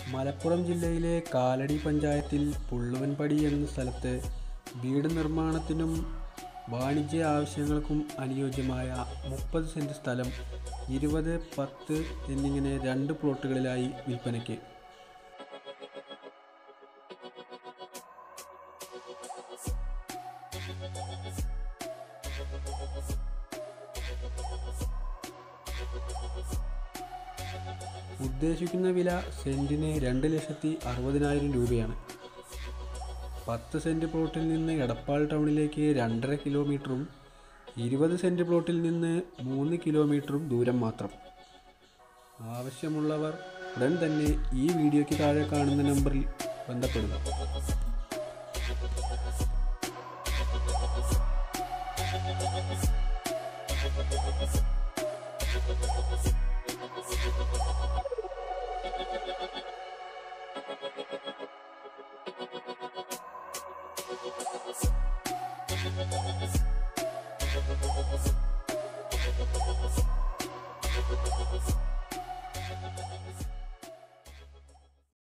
മലപ്പുറം ജില്ലയിലെ കാലടി പഞ്ചായത്തിൽ പുള്ളുവൻപടി എന്ന സ്ഥലത്ത് വീട് നിർമ്മാണത്തിനും വാണിജ്യ ആവശ്യങ്ങൾക്കും അനുയോജ്യമായ മുപ്പത് സെൻറ് സ്ഥലം ഇരുപത് പത്ത് എന്നിങ്ങനെ രണ്ട് പ്ലോട്ടുകളിലായി വിൽപ്പനയ്ക്ക് ഉദ്ദേശിക്കുന്ന വില സെൻറ്റിന് രണ്ട് ലക്ഷത്തി അറുപതിനായിരം രൂപയാണ് പത്ത് സെൻറ്റ് പ്ലോട്ടിൽ നിന്ന് എടപ്പാൾ ടൗണിലേക്ക് രണ്ടര കിലോമീറ്ററും ഇരുപത് സെൻറ്റ് പ്ലോട്ടിൽ നിന്ന് മൂന്ന് കിലോമീറ്ററും ദൂരം മാത്രം ആവശ്യമുള്ളവർ ഉടൻ തന്നെ ഈ വീഡിയോയ്ക്ക് താഴെ കാണുന്ന നമ്പറിൽ ബന്ധപ്പെടുക Thank you.